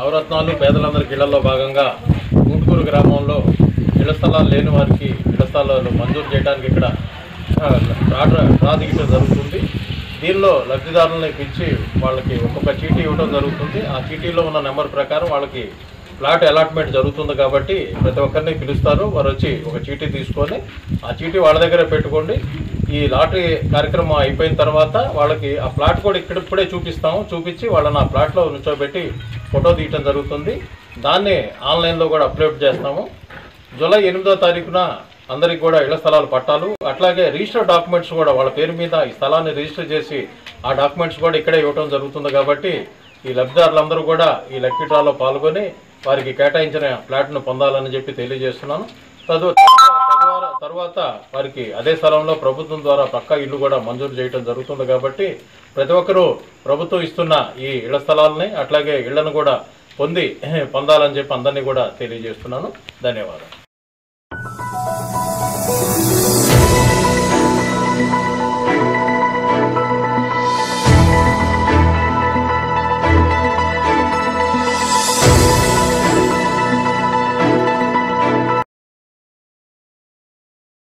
నవరత్నాలు పేదలందరికీ ఇళ్లలో భాగంగా గూటుకూరు గ్రామంలో ఇళ్ల స్థలాలు లేని వారికి ఇళ్ల స్థలాలు మంజూరు చేయడానికి ఇక్కడ ఆ, డ్రా డ్రా దిగటం జరుగుతుంది దీనిలో లబ్ధిదారులని పిలిచి వాళ్ళకి ఒక్కొక్క చీటీ ఇవ్వడం జరుగుతుంది ఆ చీటీలో ఉన్న నెంబర్ ప్రకారం వాళ్ళకి ఫ్లాట్ అలాట్మెంట్ జరుగుతుంది కాబట్టి ప్రతి ఒక్కరిని పిలుస్తారు వారు వచ్చి ఒక చీటీ తీసుకొని ఆ చీటీ వాళ్ళ దగ్గర పెట్టుకోండి ఈ లాటరీ కార్యక్రమం అయిపోయిన తర్వాత వాళ్ళకి ఆ ఫ్లాట్ కూడా ఇక్కడ ఇప్పుడే చూపిస్తాము చూపించి వాళ్ళని ఆ ఫ్లాట్లో నుంచోబెట్టి ఫోటో తీయటం జరుగుతుంది దాన్ని ఆన్లైన్లో కూడా అప్లోడ్ చేస్తాము జూలై ఎనిమిదో తారీఖున అందరికి కూడా ఇళ్ల స్థలాలు పట్టాలు అట్లాగే రిజిస్టర్ డాక్యుమెంట్స్ కూడా వాళ్ళ పేరు మీద ఈ స్థలాన్ని రిజిస్టర్ చేసి ఆ డాక్యుమెంట్స్ కూడా ఇక్కడే ఇవ్వడం జరుగుతుంది కాబట్టి ఈ లబ్ధిదారులందరూ కూడా ఈ లక్కీ డ్రాలో పాల్గొని వారికి కేటాయించిన ఫ్లాట్ను పొందాలని చెప్పి తెలియజేస్తున్నాను తదు తద్వారా తర్వాత వారికి అదే స్థలంలో ప్రభుత్వం ద్వారా పక్కా ఇల్లు కూడా మంజూరు చేయడం జరుగుతుంది కాబట్టి ప్రతి ఒక్కరూ ప్రభుత్వం ఇస్తున్న ఈ ఇళ్ల స్థలాలని అట్లాగే ఇళ్లను కూడా పొంది పొందాలని చెప్పి అందరినీ కూడా తెలియజేస్తున్నాను ధన్యవాదాలు